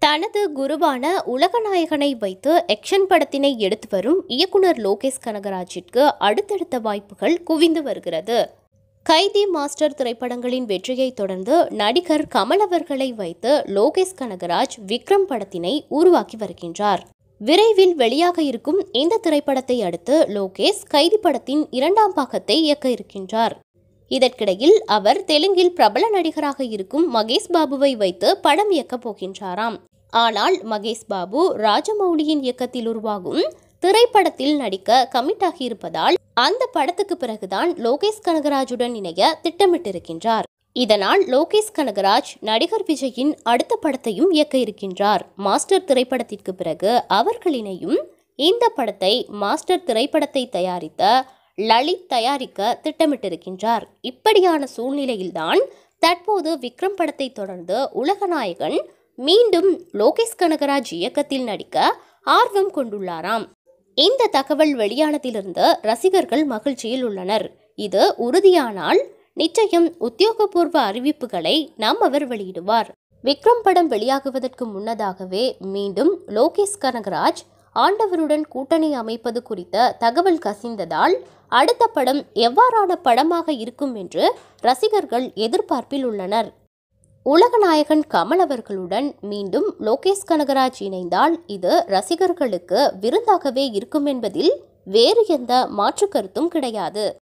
தனது குருவான உலகநாயகனை வைத்து ஆக்ஷன் படத்தினை எடுத்து வரும் இயக்குனர் லோகேஷ் கனகராஜிற்கு அடுத்தடுத்த வாய்ப்புகள் குவிந்து வருகிறது கைதி மாஸ்டர் திரைப்படங்களின் வெற்றியை தொடர்ந்து நடிகர் கமல் அவர்களை வைத்து லோகேஷ் கனகராஜ் விக்ரம் படத்தினை உருவாக்கி வருகின்றார் விரைவில் வெளியாக இருக்கும் இந்த திரைப்படத்தை அடுத்து லோகேஷ் கைதி படத்தின் இரண்டாம் பாகத்தை இயக்க இருக்கின்றார் இதற்கிடையில் அவர் தெலுங்கில் பிரபல நடிகராக இருக்கும் மகேஷ் பாபுவை வைத்து படம் இயக்கப் போகின்றாராம் ஆனால் மகேஷ் பாபு ராஜமௌலியின் இயக்கத்தில் உருவாகும் திரைப்படத்தில் நடிக்க கமிட் ஆகியிருப்பதால் அந்த படத்துக்கு பிறகுதான் லோகேஷ் கனகராஜுடன் இணைய திட்டமிட்டிருக்கின்றார் இதனால் லோகேஷ் கனகராஜ் நடிகர் விஜயின் அடுத்த படத்தையும் இயக்க இருக்கின்றார் மாஸ்டர் திரைப்படத்திற்கு பிறகு அவர்கள் இணையும் இந்த படத்தை மாஸ்டர் திரைப்படத்தை தயாரித்த லலித் தயாரிக்க திட்டமிட்டிருக்கின்றார் இப்படியான சூழ்நிலையில்தான் தற்போது விக்ரம் படத்தை தொடர்ந்து உலகநாயகன் மீண்டும் லோகேஷ் கனகராஜ் இயக்கத்தில் நடிக்க ஆர்வம் கொண்டுள்ளாராம் இந்த தகவல் வெளியானதிலிருந்து ரசிகர்கள் மகிழ்ச்சியில் உள்ளனர் இது உறுதியானால் நிச்சயம் உத்தியோகபூர்வ அறிவிப்புகளை நாம் அவர் வெளியிடுவார் விக்ரம் படம் வெளியாகுவதற்கு முன்னதாகவே மீண்டும் லோகேஷ் கனகராஜ் ஆண்டவருடன் கூட்டணி அமைப்பது குறித்த தகவல் கசிந்ததால் அடுத்த படம் எவ்வாறான படமாக இருக்கும் என்று ரசிகர்கள் எதிர்பார்ப்பில் உள்ளனர் உலகநாயகன் கமல் அவர்களுடன் மீண்டும் லோகேஷ் கனகராஜ் இணைந்தால் இது ரசிகர்களுக்கு விருந்தாகவே இருக்கும் என்பதில் வேறு எந்த மாற்று கருத்தும் கிடையாது